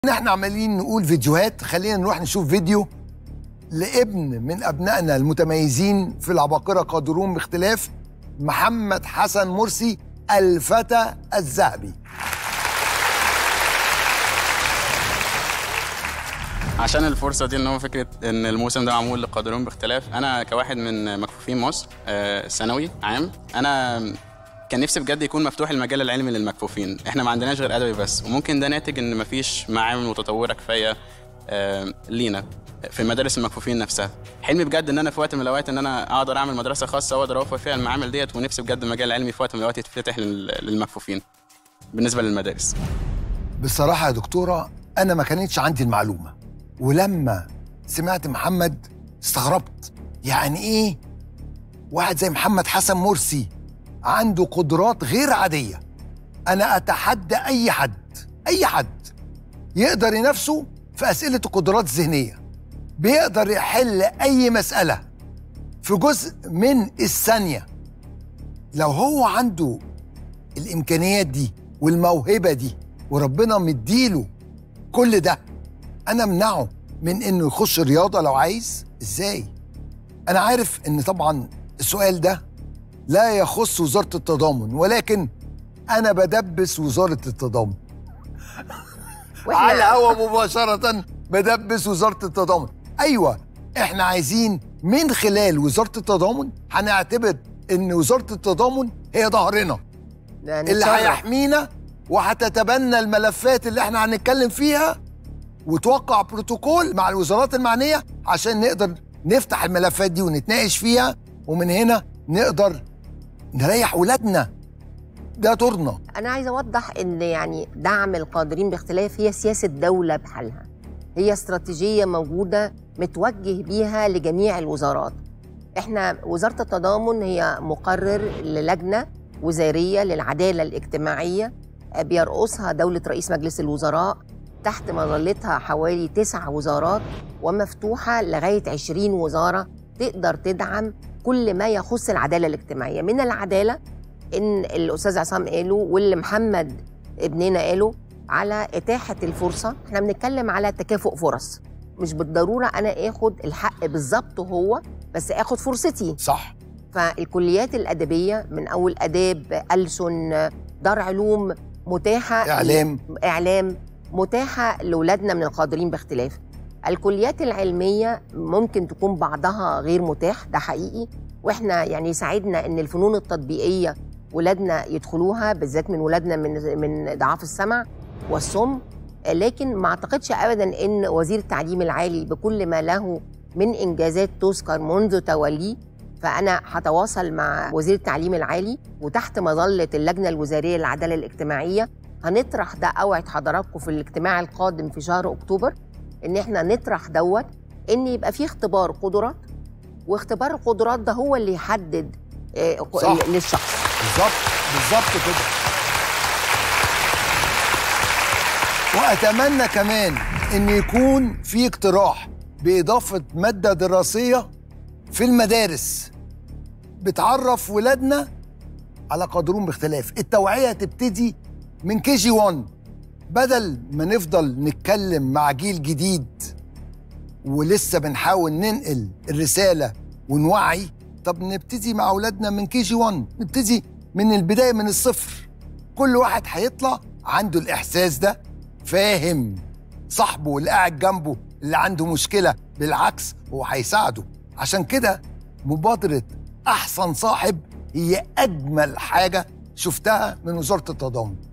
احنا عمالين نقول فيديوهات خلينا نروح نشوف فيديو لابن من ابنائنا المتميزين في العباقرة قادرون باختلاف محمد حسن مرسي الفتى الذهبي عشان الفرصه دي ان هو فكره ان الموسم ده معمول لقادرون باختلاف انا كواحد من مكفوفين مصر آه، ثانوي عام انا كان نفسي بجد يكون مفتوح المجال العلمي للمكفوفين احنا ما عندناش غير ادبي بس وممكن ده ناتج ان مفيش معامل متطوره كفايه آه، لينا في مدارس المكفوفين نفسها حلمي بجد ان انا في وقت من الاوقات ان انا اقدر اعمل مدرسه خاصه واقدر اوفر فيها المعامل ديت ونفسي بجد المجال العلمي في وقت من الاوقات يتفتح لل- للمكفوفين بالنسبه للمدارس بصراحة يا دكتورة أنا ما كانتش عندي المعلومة ولما سمعت محمد استغربت يعني إيه واحد زي محمد حسن مرسي عنده قدرات غير عادية أنا أتحدى أي حد أي حد يقدر ينافسه في أسئلة القدرات الذهنية بيقدر يحل أي مسألة في جزء من الثانية لو هو عنده الامكانيات دي والموهبه دي وربنا مديله كل ده انا امنعه من انه يخش رياضه لو عايز ازاي انا عارف ان طبعا السؤال ده لا يخص وزاره التضامن ولكن انا بدبس وزاره التضامن على الهوا مباشره بدبس وزاره التضامن ايوه احنا عايزين من خلال وزاره التضامن هنعتبر ان وزاره التضامن هي ظهرنا يعني اللي نتشرف. هيحمينا وهتتبنى الملفات اللي احنا هنتكلم فيها وتوقع بروتوكول مع الوزارات المعنيه عشان نقدر نفتح الملفات دي ونتناقش فيها ومن هنا نقدر نريح ولادنا ده دورنا انا عايزه اوضح ان يعني دعم القادرين باختلاف هي سياسه دوله بحالها هي استراتيجيه موجوده متوجه بيها لجميع الوزارات احنا وزاره التضامن هي مقرر للجنه وزاريه للعداله الاجتماعيه آه، بيرقصها دوله رئيس مجلس الوزراء تحت مظلتها حوالي تسع وزارات ومفتوحه لغايه 20 وزاره تقدر تدعم كل ما يخص العداله الاجتماعيه من العداله ان الاستاذ عصام قاله واللي محمد ابننا قاله على اتاحه الفرصه احنا بنتكلم على تكافؤ فرص مش بالضروره انا اخد الحق بالظبط هو بس اخد فرصتي صح فالكليات الادبيه من اول اداب ألسن دار علوم متاحه اعلام اعلام متاحه لاولادنا من القادرين باختلاف الكليات العلميه ممكن تكون بعضها غير متاح ده حقيقي واحنا يعني يساعدنا ان الفنون التطبيقيه ولادنا يدخلوها بالذات من ولادنا من من ضعاف السمع والصم لكن ما اعتقدش ابدا ان وزير التعليم العالي بكل ما له من انجازات تذكر منذ توليه فانا هتواصل مع وزير التعليم العالي وتحت مظله اللجنه الوزاريه للعداله الاجتماعيه هنطرح ده اوعد حضراتكم في الاجتماع القادم في شهر اكتوبر ان احنا نطرح دوت ان يبقى في اختبار قدرات واختبار القدرات ده هو اللي يحدد آه، صح. للشخص بالظبط بالظبط كده واتمنى كمان ان يكون في اقتراح باضافه ماده دراسيه في المدارس بتعرف ولادنا على قادرون باختلاف التوعيه تبتدي من كي جي 1 بدل ما نفضل نتكلم مع جيل جديد ولسه بنحاول ننقل الرساله ونوعي طب نبتدي مع اولادنا من كي جي 1 نبتدي من البدايه من الصفر كل واحد هيطلع عنده الاحساس ده فاهم صاحبه اللي قاعد جنبه اللي عنده مشكله بالعكس هو هيساعده عشان كده مبادره احسن صاحب هي اجمل حاجه شفتها من وزاره التضامن